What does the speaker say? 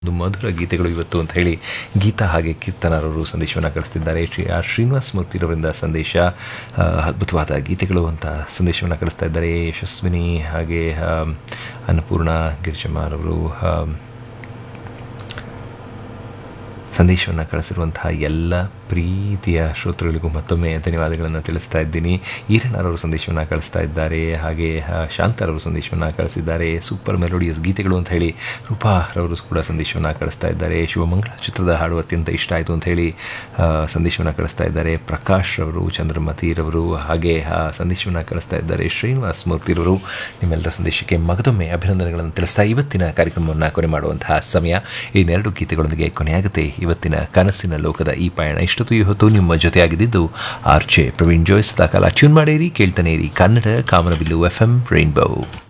ಒಂದು ಮಧುರ ಗೀತೆಗಳು ಇವತ್ತು ಅಂತ ಹೇಳಿ ಗೀತಾ ಹಾಗೆ ಕೀರ್ತನರವರು ಸಂದೇಶವನ್ನು ಕಳಿಸ್ತಿದ್ದಾರೆ ಶ್ರೀ ಆರ್ ಶ್ರೀನಿವಾಸ ಮೂರ್ತಿರವರಿಂದ ಸಂದೇಶ ಆ, ಅದ್ಭುತವಾದ ಗೀತೆಗಳು ಅಂತ ಸಂದೇಶವನ್ನು ಕಳಿಸ್ತಾ ಇದ್ದಾರೆ ಯಶಸ್ವಿನಿ ಹಾಗೆ ಆ, ಅನ್ನಪೂರ್ಣ ಗಿರಿಜಮ್ಮರವರು ಆ, ಸಂದೇಶವನ್ನು ಕಳಿಸಿರುವಂತಹ ಎಲ್ಲ ಪ್ರೀತಿಯ ಶ್ರೋತೃಗಳಿಗೂ ಮತ್ತೊಮ್ಮೆ ಧನ್ಯವಾದಗಳನ್ನು ತಿಳಿಸ್ತಾ ಇದ್ದೀನಿ ಈರಣ್ಣರವರು ಸಂದೇಶವನ್ನು ಕಳಿಸ್ತಾ ಇದ್ದಾರೆ ಹಾಗೆ ಆ, ಶಾಂತರವರು ಸಂದೇಶವನ್ನು ಕಳಿಸಿದ್ದಾರೆ ಸೂಪರ್ ಮೆಲೋಡಿಯಸ್ ಗೀತೆಗಳು ಅಂತ ಹೇಳಿ ರೂಪಾರವರು ಕೂಡ ಸಂದೇಶವನ್ನು ಕಳಿಸ್ತಾ ಇದ್ದಾರೆ ಶಿವಮಂಗಳ ಚಿತ್ರದ ಹಾಡು ಅತ್ಯಂತ ಇಷ್ಟ ಆಯಿತು ಅಂತ ಹೇಳಿ ಆ, ಸಂದೇಶವನ್ನು ಕಳಿಸ್ತಾ ಇದ್ದಾರೆ ಪ್ರಕಾಶ್ ರವರು ಚಂದ್ರಮತಿರವರು ಹಾಗೆ ಆ ಸಂದೇಶವನ್ನು ಕಳಿಸ್ತಾ ಇದ್ದಾರೆ ಶ್ರೀನಿವಾಸ್ ಮೂರ್ತಿರವರು ನಿಮ್ಮೆಲ್ಲರ ಸಂದೇಶಕ್ಕೆ ಮಗದೊಮ್ಮೆ ಅಭಿನಂದನೆಗಳನ್ನು ತಿಳಿಸ್ತಾ ಇವತ್ತಿನ ಕಾರ್ಯಕ್ರಮವನ್ನು ಕೊನೆ ಮಾಡುವಂತಹ ಸಮಯ ಇನ್ನೆರಡು ಗೀತೆಗಳೊಂದಿಗೆ ಕೊನೆಯಾಗುತ್ತೆ ಇವತ್ತಿನ ಕನಸಿನ ಲೋಕದ ಈ ಪಯಣ ಇಷ್ಟೊತ್ತು ಈ ಹೊತ್ತು ನಿಮ್ಮ ಜೊತೆಯಾಗಿದ್ದು ಆರ್ಚೆ ಪ್ರವೀಣ್ ಜೋಯ್ ಸದಾಕಾಲ ಟ್ಯೂನ್ ಮಾಡಿರಿ ಕೇಳ್ತಾನೆ ಇರಿ ಕನ್ನಡ ಕಾಮನಬಿಲ್ಲು ಎಫ್ ಎಂ ರೈನ್ಬೋ